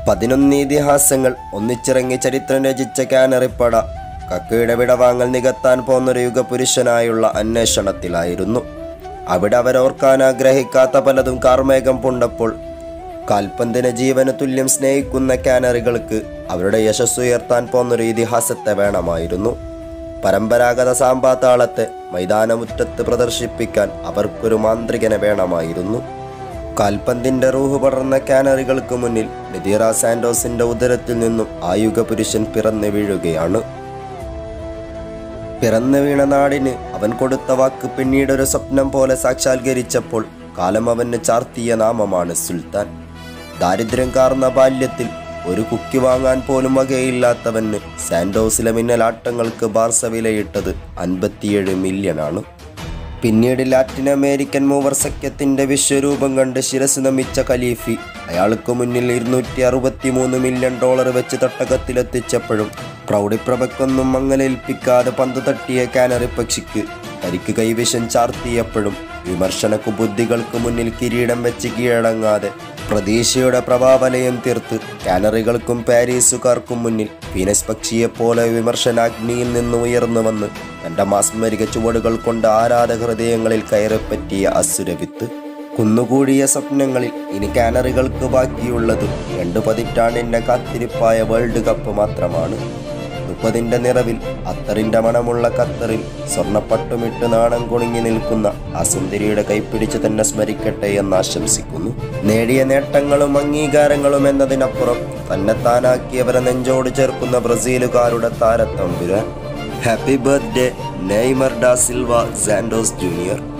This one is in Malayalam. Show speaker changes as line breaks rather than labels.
പതിനൊന്ന് ഇതിഹാസങ്ങൾ ഒന്നിച്ചിറങ്ങി ചരിത്രം രചിച്ച കാനറിപ്പട കക്കയുടെ വിടവാങ്ങൽ നികത്താൻ പോന്നൊരു യുഗപുരുഷനായുള്ള അന്വേഷണത്തിലായിരുന്നു അവിടെ അവരോർക്കാൻ ആഗ്രഹിക്കാത്ത പലതും കാർമേഘം പൂണ്ടപ്പോൾ കാൽപന്തിന് ജീവന് തുല്യം സ്നേഹിക്കുന്ന കാനറികൾക്ക് അവരുടെ യശസ്സുയർത്താൻ പോന്നൊരു ഇതിഹാസത്തെ വേണമായിരുന്നു പരമ്പരാഗത സാമ്പാത്താളത്തെ മൈതാനമുറ്റത്ത് പ്രദർശിപ്പിക്കാൻ അവർക്കൊരു മാന്ത്രികനെ വേണമായിരുന്നു കാൽപന്തിന്റെ റൂഹ് പടർന്ന കാനറികൾക്ക് മുന്നിൽ നദീറ സാന്റോസിന്റെ ഉദരത്തിൽ നിന്നും ആ യുഗപുരുഷൻ പിറന്നു വീഴുകയാണ് പിറന്നു വീണ നാടിന് അവൻ കൊടുത്ത വാക്ക് പിന്നീട് ഒരു സ്വപ്നം പോലെ സാക്ഷാത്കരിച്ചപ്പോൾ കാലം അവന് ചാർത്തിയ നാമമാണ് സുൽത്താൻ ദാരിദ്ര്യം കാർന്ന ബാല്യത്തിൽ ഒരു കുക്കി വാങ്ങാൻ പോലും വകയില്ലാത്തവന് സാന്റോസിലെ മിന്നലാട്ടങ്ങൾക്ക് ബാർസ വിലയിട്ടത് അൻപത്തിയേഴ് മില്യണാണ് പിന്നീട് ലാറ്റിൻ അമേരിക്കൻ മൂവർ സഖ്യത്തിന്റെ വിശ്വരൂപം കണ്ട് ശിരസ് നമിച്ച ഖലീഫി അയാൾക്ക് മുന്നിൽ ഇരുന്നൂറ്റി അറുപത്തി മൂന്ന് മില്യൺ ഡോളർ വെച്ച് തട്ടകത്തിലെത്തിച്ചപ്പോഴും പ്രൗഢിപ്രഭയ്ക്കൊന്നും മങ്ങലേൽപ്പിക്കാതെ പന്ത് തട്ടിയ കാനറി പക്ഷിക്ക് കരിക്ക് കൈവിഷം ചാർത്തിയപ്പോഴും വിമർശന കുബുദ്ധികൾക്ക് മുന്നിൽ കിരീടം വെച്ച് കീഴടങ്ങാതെ പ്രതീക്ഷയുടെ പ്രഭാവലയം തീർത്ത് കാനറികൾക്കും പാരീസുകാർക്കും മുന്നിൽ വീനസ് പക്ഷിയെപ്പോലെ വിമർശനാഗ്നിയിൽ നിന്ന് ഉയർന്നു വന്ന് തന്റെ മാസ്മരിക ചുവടുകൾ കൊണ്ട് ആരാധക ഹൃദയങ്ങളിൽ കയറിപ്പറ്റിയ അസുരവിത്ത് കുന്നുകൂടിയ സ്വപ്നങ്ങളിൽ ഇനി കാനറികൾക്ക് ബാക്കിയുള്ളത് രണ്ട് പതിറ്റാണ്ടിന്റെ കാത്തിരിപ്പായ വേൾഡ് കപ്പ് മാത്രമാണ് മുപ്പതിന്റെ നിറവിൽ അത്തറിന്റെ മണമുള്ള ഖത്തറിൽ സ്വർണ്ണപ്പട്ടുമിട്ട് നാണം കുണുങ്ങി നിൽക്കുന്ന ആ സുന്ദരിയുടെ കൈപ്പിടിച്ച് തന്നെ സ്മരിക്കട്ടെ എന്ന് ആശംസിക്കുന്നു നേടിയ നേട്ടങ്ങളും അംഗീകാരങ്ങളും എന്നതിനപ്പുറം തന്നെത്താനാക്കിയവരെ നെഞ്ചോട് ചേർക്കുന്ന ബ്രസീലുകാരുടെ താരത്തമ്പുരാൻ happy birthday Neymar da Silva Santos junior